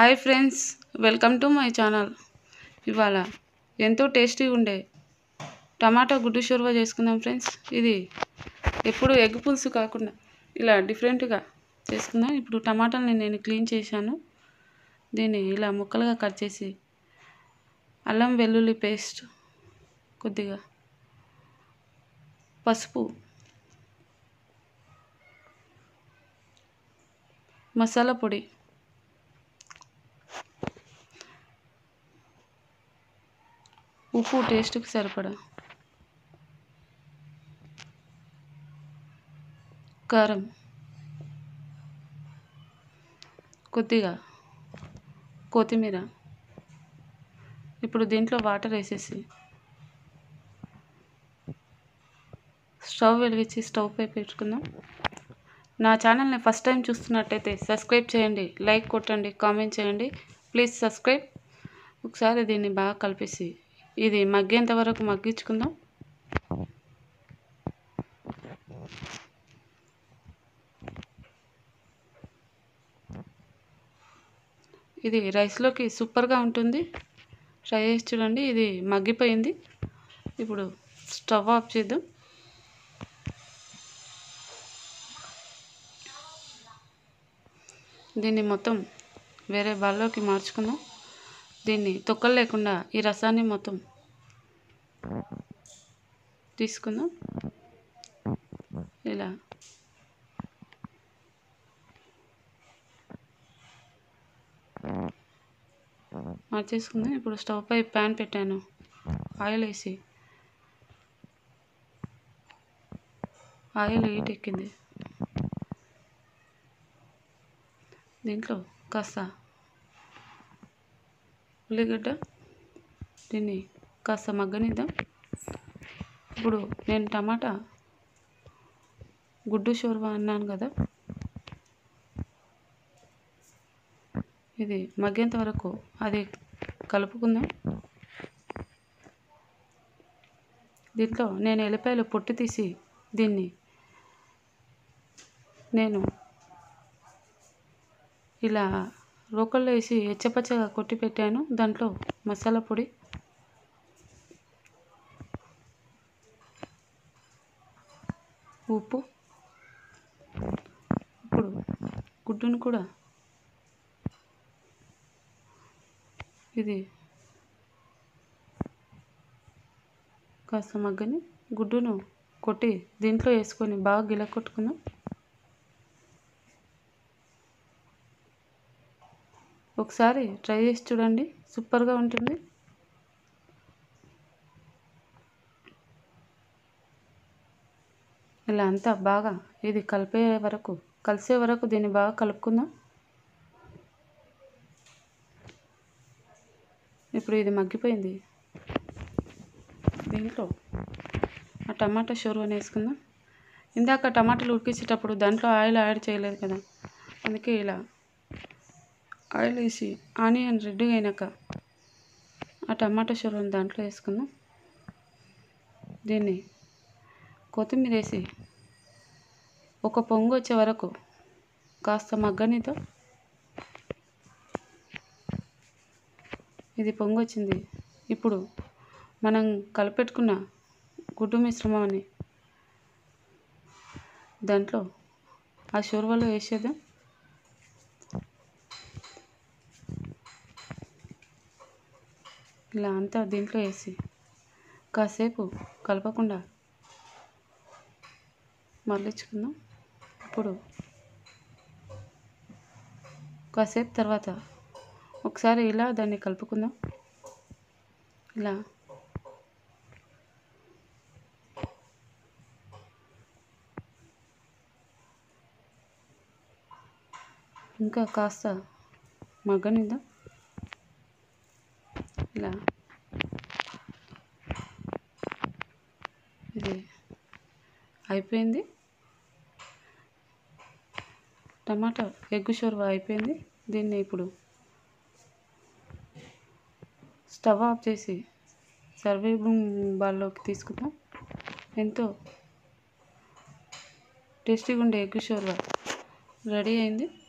hi friends welcome to my channel ఇవాళ ఎంతో టేస్టీగా ఉండే టమాటా గుడ్డు షోర్వా చేసుకుందాం ఫ్రెండ్స్ ఇది ఎప్పుడు ఎగ్ పులుసు కాకుండా ఇలా డిఫరెంట్గా చేసుకుందాం ఇప్పుడు టమాటాలని నేను క్లీన్ చేశాను దీన్ని ఇలా ముక్కలుగా కట్ చేసి అల్లం వెల్లుల్లి పేస్ట్ కొద్దిగా పసుపు మసాలా పొడి ఉప్పు టేస్ట్కి సరిపడా కారం కొద్దిగా కొత్తిమీర ఇప్పుడు దీంట్లో వాటర్ వేసేసి స్టవ్ వెలిగించి స్టవ్ పై పెట్టుకుందాం నా ఛానల్ని ఫస్ట్ టైం చూస్తున్నట్టయితే సబ్స్క్రైబ్ చేయండి లైక్ కొట్టండి కామెంట్ చేయండి ప్లీజ్ సబ్స్క్రైబ్ ఒకసారి దీన్ని బాగా కలిపేసి ఇది మగ్గేంత వరకు మగ్గించుకుందాం ఇది రైస్లోకి సూపర్గా ఉంటుంది ట్రై చేసి చూడండి ఇది మగ్గిపోయింది ఇప్పుడు స్టవ్ ఆఫ్ చేద్దాం దీన్ని మొత్తం వేరే బాల్లోకి మార్చుకుందాం దీన్ని తొక్కలు లేకుండా ఈ రసాన్ని మొత్తం తీసుకుందాం ఇలా మార్చేసుకుందాం ఇప్పుడు స్టవ్ పై ప్యాన్ పెట్టాను ఆయిల్ వేసి ఆయిల్ హీట్ ఎక్కింది దీంట్లో కాస్త ఉల్లిగడ్డ దీన్ని కాస్త మగ్గనిద్దాం ఇప్పుడు నేను టమాటా గుడ్డు షోర్వా అన్నాను కదా ఇది మగ్గేంత వరకు అది కలుపుకుందాం దీంట్లో నేను ఎల్లిపాయలు పొట్టు తీసి దీన్ని నేను ఇలా రోకల్లో వేసి ఎచ్చపచ్చగా కొట్టి పెట్టాను దాంట్లో మసాలా పొడి ఉప్పు ఇప్పుడు గుడ్డును కూడా ఇది కాస్త మగ్గని గుడ్డును కొట్టి దీంట్లో వేసుకొని బాగా గిల కొట్టుకుందాం ఒకసారి ట్రై చేసి చూడండి సూపర్గా ఉంటుంది ఇలా అంతా బాగా ఇది కలిపే వరకు కలిసే వరకు దీన్ని బాగా కలుపుకుందాం ఇప్పుడు ఇది మగ్గిపోయింది దీంట్లో ఆ టమాటా షోర్వాని వేసుకుందాం ఇందాక టమాటాలు ఉడికించేటప్పుడు దాంట్లో ఆయిల్ యాడ్ చేయలేదు కదా అందుకే ఇలా ఆయిల్ వేసి ఆనియన్ రెడ్గా అయినాక ఆ టమాటా షోర్వాని దాంట్లో వేసుకుందాం దీన్ని కొత్తిమీర వేసి ఒక పొంగు వచ్చే వరకు కాస్త మగ్గనితో ఇది పొంగు వచ్చింది ఇప్పుడు మనం కలిపెట్టుకున్న గుడ్డు మిశ్రమాన్ని దాంట్లో ఆ షోర్వాలో వేసేద్దాం ఇలా అంతా దీంట్లో వేసి కాసేపు కలపకుండా మరలించుకుందాం ఇప్పుడు కాసేపు తర్వాత ఒకసారి ఇలా దాన్ని కలుపుకుందాం ఇలా ఇంకా కాస్త మగ్గనిద్దాం ఇలా ఇది అయిపోయింది టమాటా ఎగ్ షోర్వా అయిపోయింది దీన్ని ఇప్పుడు స్టవ్ ఆఫ్ చేసి సర్వింగ్ బాల్లోకి తీసుకుందాం ఎంతో టేస్టీగా ఉండే ఎగ్ షోర్వా రెడీ అయింది